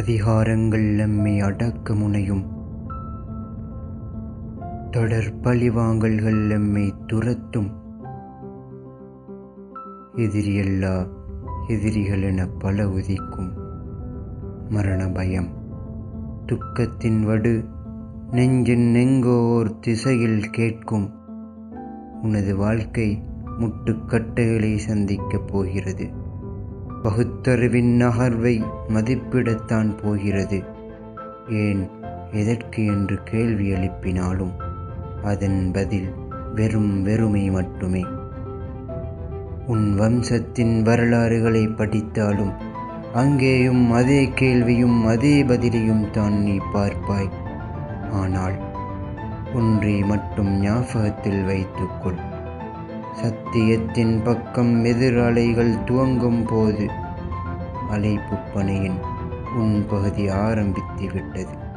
அதிகாரங்கள் எம்மை அடக்க முனையும் தொடர் பழிவாங்கல்கள் எம்மை துரத்தும் எதிரியல்லா எதிரிகள் என பல உதிக்கும் மரண பயம் துக்கத்தின் வடு நெஞ்சின் நெங்கோர் திசையில் கேட்கும் உனது வாழ்க்கை முட்டுக்கட்டைகளை சந்திக்கப் போகிறது பகுத்தறிவின் நகர்வை மதிப்பிடத்தான் போகிறது ஏன் எதற்கு என்று கேள்வி எழுப்பினாலும் அதன் பதில் வெறும் வெறுமை மட்டுமே உன் வம்சத்தின் வரலாறுகளை படித்தாலும் அங்கேயும் அதே கேள்வியும் அதே பதிலையும் தான் நீ பார்ப்பாய் ஆனால் ஒன்றை மட்டும் ஞாபகத்தில் வைத்துக்கொள் சத்தியத்தின் பக்கம் எதிர் அலைகள் துவங்கும் போது அலைப்பு பணியின் உன் பகுதி ஆரம்பித்து விட்டது